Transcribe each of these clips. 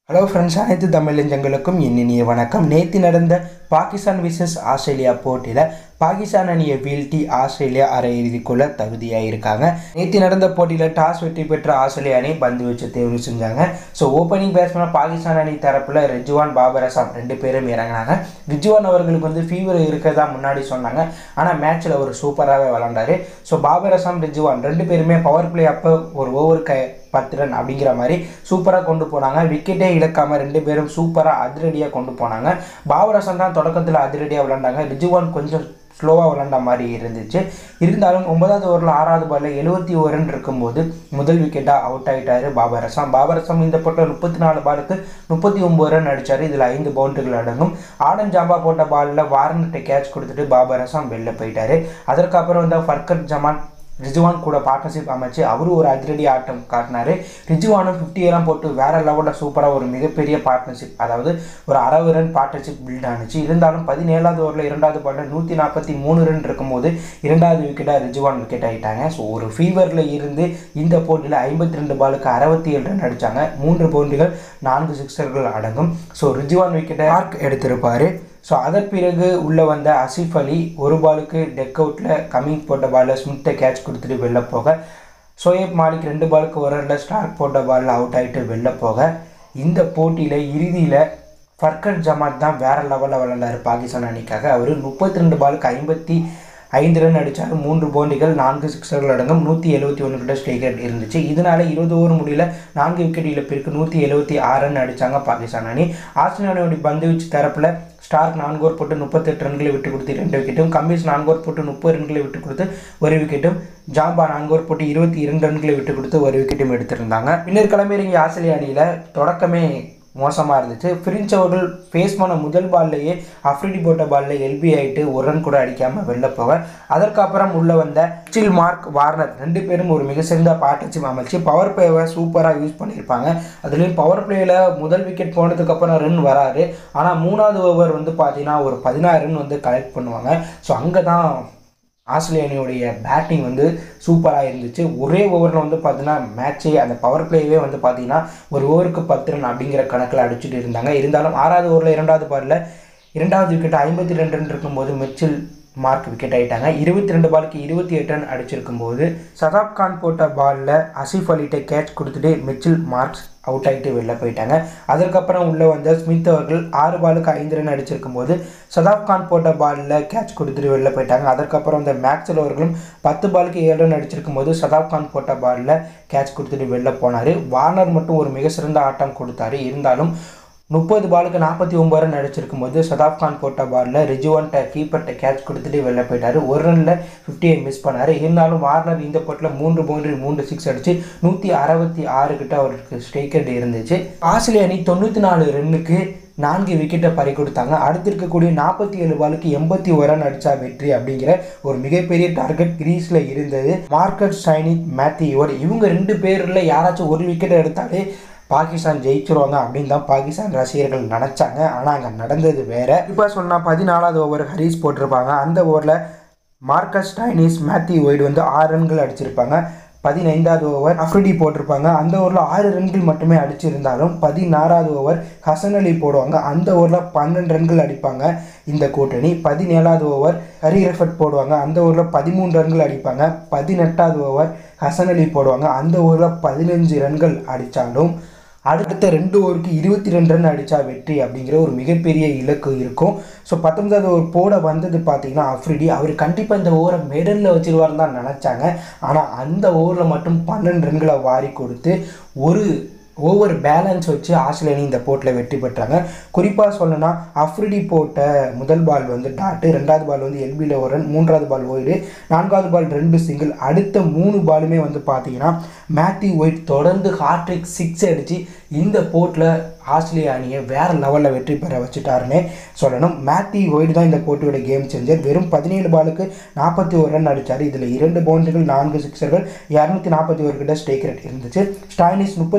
hello friends அனைத்து தமிழஞ்சங்களுக்கும் இனிய வணக்கம் நேற்று நடந்த பாகிஸ்தான் விசஸ் ஆஸ்திரேலியா போட்டியில் பாகிஸ்தான் அணியை வீழ்த்தி ஆஸ்திரேலியா அரையிறுதிக்குள்ள தகுதியாக இருக்காங்க நேற்று நடந்த போட்டியில் டாஸ் வெற்றி பெற்ற ஆஸ்திரேலியா அணி பந்து வச்சு தேர்வு செஞ்சாங்க ஸோ ஓப்பனிங் பேட்ஸ்மேன் பாகிஸ்தான் அணி தரப்பில் ரிஜுவான் பாபர் அசாம் ரெண்டு பேரும் இறங்கினாங்க ரிஜுவான் அவர்களுக்கு வந்து ஃபீவர் இருக்கிறதா முன்னாடி சொன்னாங்க ஆனால் மேட்ச்சில் அவர் சூப்பராகவே விளாண்டாரு ஸோ பாபர் அசாம் ரிஜுவான் ரெண்டு பேருமே பவர் பிளே அப்போ ஒரு ஓவர் க பத்து ரன் அப்படிங்கிற மாதிரி சூப்பராக கொண்டு போனாங்க விக்கெட்டே இழக்காமல் ரெண்டு பேரும் சூப்பராக அதிரடியாக கொண்டு போனாங்க பாபர் அசாம் தான் தொடக்கத்தில் அதிரடியாக விளாண்டாங்க ரிஜுவான் கொஞ்சம் ஸ்லோவாக விளாண்ட மாதிரி இருந்துச்சு இருந்தாலும் ஒன்பதாவது ஓவரில் ஆறாவது பாலில் எழுபத்தி ஒரு ரன் இருக்கும்போது முதல் விக்கெட்டாக அவுட் ஆகிட்டார் பாபர் அசாம் பாபர் அசாம் இந்த போட்டில் முப்பத்தி நாலு பாலுக்கு முப்பத்தி ஒம்பது ரன் அடித்தார் இதில் ஐந்து பவுண்டரிகள் அடங்கும் ஆடன் ஜாம்பா போட்ட பாலில் வாரன்கிட்ட கேட்ச் கொடுத்துட்டு பாபர் அசாம் வெளில போயிட்டார் அதற்கப்புறம் வந்து ஃபர்கட் ஜமான் ரிஜுவான் கூட பார்ட்னர்ஷிப் அமைச்சு அவரும் ஒரு அதிரடி ஆட்டம் காட்டினார் ரிஜுவானும் ஃபிஃப்டி எல்லாம் போட்டு வேற லெவலில் சூப்பராக ஒரு மிகப்பெரிய பார்ட்னர்ஷிப் அதாவது ஒரு அறுபது ரன் பார்ட்னர்ஷிப் பில்ட் ஆனிச்சு இருந்தாலும் பதினேழாவது ஓவரில் இரண்டாவது பாலில் நூற்றி நாற்பத்தி மூணு ரன் இருக்கும்போது இரண்டாவது விக்கெட்டாக ரிஜுவான் விக்கெட் ஆகிட்டாங்க ஸோ ஒரு ஃபீவரில் இருந்து இந்த போட்டியில் ஐம்பத்தி ரெண்டு பாலுக்கு அறுபத்தி ஏழு ரன் அடித்தாங்க மூன்று பவுண்டரிகள் நான்கு சிக்ஸர்கள் அடங்கும் ஸோ ரிஜுவான் விக்கெட்டை மார்க் எடுத்திருப்பார் ஸோ அதன் பிறகு உள்ளே வந்த அசிஃப் அலி ஒரு பாலுக்கு டெக் அவுட்டில் கம்மிங் போட்ட பாலில் ஸ்மித்தை கேட்ச் கொடுத்துட்டு வெளில போக சோயப் மாலிக் ரெண்டு பாலுக்கு ஒரு ரனில் ஸ்டார்க் போட்ட பாலில் அவுட் ஆகிட்டு வெளில போக இந்த போட்டியில் இறுதியில் ஃபர்கட் ஜமாத் தான் வேறு லெவலில் விளாண்டார் பாகிஸ்தான் அணிக்காக அவர் முப்பத்தி ரெண்டு பாலுக்கு ஐம்பத்தி ஐந்து ரன் அடித்தார் மூன்று பவுண்டிகள் நான்கு சிக்ஸர்கள் அடங்கும் நூற்றி எழுபத்தி ஒன்று கிட்ட ஸ்ட்ரைக் ரேட் இருந்துச்சு இதனால இருபது ஓவர் முடியல நான்கு விக்கெட் இழப்பிற்கு நூற்றி எழுபத்தி ஆறு ரன் அடித்தாங்க பாகிஸ்தான் அணி ஆஸ்திரேலியா அணியோட பந்து வீச்சு தரப்பில் ஸ்டார்க் நான்கு ஓவர் போட்டு முப்பத்தெட்டு ரன்களை விட்டு கொடுத்து ரெண்டு விக்கெட்டும் கம்பீஸ் நான்கு ஓவர் போட்டு முப்பது ரன்களை விட்டு கொடுத்து ஒரு விக்கெட்டும் ஜாம்பா நான்கு ஓவர் போட்டு இருபத்தி இரண்டு ரன்களை விட்டு கொடுத்து ஒரு விக்கெட்டும் எடுத்திருந்தாங்க பின்னர் கிளம்பிறங்கிய ஆஸ்திரேலியா அணியில் தொடக்கமே மோசமாக இருந்துச்சு ஃப்ரிஞ்ச் அவர்கள் ஃபேஸ் பண்ண முதல் பால்லையே அஃப்ரிடி போட்ட பாலில் எல்பி ஆகிட்டு ஒரு ரன் கூட அடிக்காமல் வெளில போக அதற்கப்புறம் உள்ளே வந்த சில் மார்க் வார்னர் ரெண்டு பேரும் ஒரு மிக சிறந்த பார்ட்னர்ஷிப் அமைச்சு பவர் பிளேவை சூப்பராக யூஸ் பண்ணியிருப்பாங்க அதுலேயும் பவர் பிளேயில் முதல் விக்கெட் போனதுக்கப்புறம் ரன் வராரு ஆனால் மூணாவது ஓவர் வந்து பார்த்தீங்கன்னா ஒரு பதினாறு ரன் வந்து கலெக்ட் பண்ணுவாங்க ஸோ அங்கே தான் ஆஸ்திரேலிய அணியுடைய பேட்டிங் வந்து சூப்பராக இருந்துச்சு ஒரே ஓவரில் வந்து பார்த்தீங்கன்னா மேட்ச்சே அந்த பவர் பிளேவே வந்து பார்த்தீங்கன்னா ஒரு ஓவருக்கு பத்து ரன் அப்படிங்கிற கணக்கில் அடிச்சுட்டு இருந்தாங்க இருந்தாலும் ஆறாவது ஓவரில் இரண்டாவது பாலில் இரண்டாவது விக்கெட் ஐம்பத்தி ரெண்டு ரன் இருக்கும்போது மிச்சில் மார்க் விக்கெட் ஆகிட்டாங்க இருபத்தி ரெண்டு பாலுக்கு இருபத்தி எட்டு ரன் அடிச்சிருக்கும் போது சதாப் கான் போட்ட பாலில் அசிஃப் அலிட்ட கேட்ச் கொடுத்துட்டு மிச்சில் மார்க்ஸ் அவுட் ஆகிட்டு வெளில போயிட்டாங்க அதற்கப்புறம் உள்ளே வந்த ஸ்மித் அவர்கள் ஆறு பாலுக்கு ஐந்து ரன் அடிச்சிருக்கும் போது சதாப் கான் போட்ட பாலில் கேட்ச் கொடுத்துட்டு வெளில போயிட்டாங்க அதற்கப்புறம் இந்த மேக்ஸல் அவர்களும் பத்து பாலுக்கு ஏழு ரன் அடிச்சிருக்கும் போது சதாப் கான் போட்ட பாலில் கேட்ச் கொடுத்துட்டு வெளில போனார் வார்னர் மட்டும் ஒரு மிக சிறந்த ஆட்டம் கொடுத்தாரு இருந்தாலும் முப்பது பாலுக்கு நாற்பத்தி ஒம்பது ரன் அடிச்சிருக்கும் போது சதாப் கான் போட்ட பாலில் ரிஜுவன்ட்ட கீப்பர்கிட்ட கேட்ச் கொடுத்துட்டு வெளில போயிட்டார் ஒரு ரனில் ஃபிஃப்டியை மிஸ் பண்ணார் இருந்தாலும் வார்னர் இந்த போட்டில் மூன்று பவுண்டரி மூன்று சிக்ஸ் அடித்து நூற்றி அறுபத்தி ஆறு கிட்ட அவருக்கு ஸ்ட்ரைக்கர் இருந்துச்சு ஆஸ்திரேலிய அணி தொண்ணூற்றி நாலு ரன்னுக்கு நான்கு விக்கெட்டை பறி கொடுத்தாங்க அடுத்து இருக்கக்கூடிய நாற்பத்தி ஏழு பாலுக்கு எண்பத்தி ஒரு ரன் அடித்தா வெற்றி அப்படிங்கிற ஒரு மிகப்பெரிய டார்கெட் கிரீஸில் இருந்தது மார்க்கட் சைனிக் மேத்யூவர் இவங்க ரெண்டு பேரில் யாராச்சும் ஒரு விக்கெட் எடுத்தாலே பாகிஸ்தான் ஜெயிச்சிருவாங்க அப்படின்னு தான் பாகிஸ்தான் ரசிகர்கள் நினச்சாங்க ஆனால் அங்கே நடந்தது வேற இப்போ சொன்னால் பதினாலாவது ஓவர் ஹரீஸ் போட்டிருப்பாங்க அந்த ஓவரில் மார்க்கஸ் டைனிஸ் மேத்யூ ஒய்டு வந்து ஆறு ரன்கள் அடிச்சிருப்பாங்க பதினைந்தாவது ஓவர் அஃப்ரிடி போட்டிருப்பாங்க அந்த ஓவரில் ஆறு ரன்கள் மட்டுமே அடிச்சிருந்தாலும் பதினாறாவது ஓவர் ஹசன் அலி போடுவாங்க அந்த ஓவரில் பன்னெண்டு ரன்கள் அடிப்பாங்க இந்த கூட்டணி பதினேழாவது ஓவர் ஹரி ரெஃபட் போடுவாங்க அந்த ஓவரில் பதிமூன்று ரன்கள் அடிப்பாங்க பதினெட்டாவது ஓவர் ஹசன் அலி போடுவாங்க அந்த ஓவரில் பதினஞ்சு ரன்கள் அடித்தாலும் அடுத்த ரெண்டு ஓவருக்கு இருபத்தி ரெண்டு ரன் அடித்தா வெற்றி அப்படிங்கிற ஒரு மிகப்பெரிய இலக்கு இருக்கும் ஸோ பத்தொன்பதாவது ஓவர் போட வந்தது பார்த்தீங்கன்னா அஃப்ரிடி அவர் கண்டிப்பாக இந்த ஓவரை மெடலில் வச்சிருவாருன்னு தான் நினச்சாங்க ஆனால் அந்த ஓவரில் மட்டும் பன்னெண்டு ரன்களை வாரி கொடுத்து ஒரு ஓவர் பேலன்ஸ் வச்சு ஆஸ்திரேலியா இந்த போட்டில் வெற்றி பெற்றாங்க குறிப்பாக சொல்லணும்னா அஃப்ரிடி போட்ட முதல் பால் வந்து டாட்டு ரெண்டாவது பால் வந்து எல்பியில் ஒரு ரன் மூன்றாவது பால் ஒய்டு நான்காவது பால் ரெண்டு சிங்கிள் அடுத்த மூணு பாலுமே வந்து பார்த்தீங்கன்னா மேத்யூ ஒயிட் தொடர்ந்து ஹாட்ரிக் சிக்ஸ் அடித்து இந்த போட்டில் ஆஸ்திரேலியா அணியை வேறு லெவலில் வெற்றி பெற வச்சுட்டாருன்னே சொல்லணும் மேத்யூ ஒயிட் தான் இந்த போட்டியோட கேம் சேஞ்சர் வெறும் பதினேழு பாலுக்கு நாற்பத்தி ஒரு ரன் அடித்தார் இதில் இரண்டு பவுண்டரிகள் நான்கு சிக்ஸர்கள் இரநூத்தி நாற்பத்தி ஒரு கிட்ட ஸ்டேக் ரேட் இருந்துச்சு ஸ்டாயினிஸ் முப்பத்தி ஒரு பாலுக்கு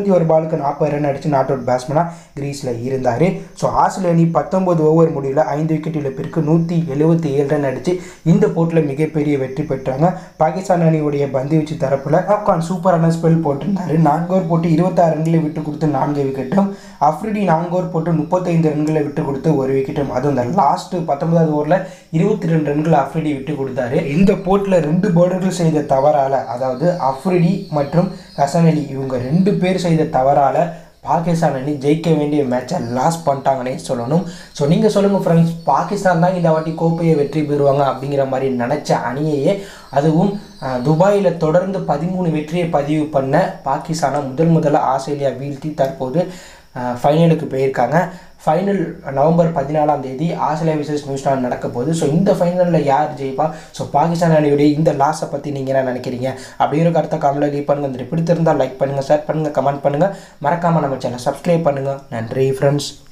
பாலுக்கு நாற்பது ரன் அடித்து நாட் அவுட் பேட்ஸ்மனாக கிரீஸில் இருந்தார் ஸோ ஆஸ்திரேலிய அணி பத்தொன்பது ஓவர் முடிவில் ஐந்து விக்கெட் இழப்பிற்கு நூற்றி எழுபத்தி ஏழு ரன் அடித்து இந்த போட்டியில் மிகப்பெரிய வெற்றி பெற்றாங்க பாகிஸ்தான் அணியுடைய பந்து வீச்சு தரப்பில் ஆப்கான் சூப்பரான ஸ்பெல் போட்டிருந்தாரு நான்கு ஓவர் போட்டு இருபத்தாறு ரன்களை விட்டு கொடுத்து நான்கு விக்கெட்டும் அஃப்ரிடி நான்கு ஓவர் போட்டு முப்பத்தைந்து ரன்களை விட்டு கொடுத்து ஒரு விக்கெட்டும் அதுவும் இந்த லாஸ்ட் பத்தொன்பதாவது ஓவரில் இருபத்தி ரெண்டு ரன்கள் அஃப்ரிடி விட்டு கொடுத்தாரு இந்த போட்டில் ரெண்டு பவுலர்கள் செய்த தவறால் அதாவது அஃப்ரிடி மற்றும் ஹசன் அலி இவங்க ரெண்டு பேர் செய்த தவறால் பாகிஸ்தான் அணி ஜெயிக்க வேண்டிய மேட்சை லாஸ் பண்ணிட்டாங்கன்னே சொல்லணும் ஸோ நீங்கள் சொல்லுங்கள் ஃப்ரெண்ட்ஸ் பாகிஸ்தான் தான் இந்த வாட்டி கோப்பையை வெற்றி பெறுவாங்க அப்படிங்கிற மாதிரி நினச்ச அணியையே அதுவும் துபாயில் தொடர்ந்து பதிமூணு வெற்றியை பதிவு பண்ண பாகிஸ்தானை முதல் முதல்ல ஆஸ்திரேலியா வீழ்த்தி தற்போது ஃபைனலுக்கு போயிருக்காங்க ஃபைனல் நவம்பர் பதினாலாம் தேதி ஆஸ்திரேலியா விசஸ் நியூசிலாந்து நடக்க போகுது ஸோ இந்த ஃபைனலில் யார் ஜெயிப்பா ஸோ பாகிஸ்தான் அணியுடைய இந்த லாஸை பற்றி நீங்கள் என்ன நினைக்கிறீங்க அப்படிங்கிற கருத்தை கமெண்ட்டில் லீவ் பண்ணுங்கள் இந்த பிடித்திருந்தால் லைக் பண்ணுங்கள் ஷேர் பண்ணுங்கள் கமெண்ட் பண்ணுங்கள் மறக்காமல் நம்ம சேனல் சப்ஸ்கிரைப் பண்ணுங்கள் நன்றி ஃப்ரெண்ட்ஸ்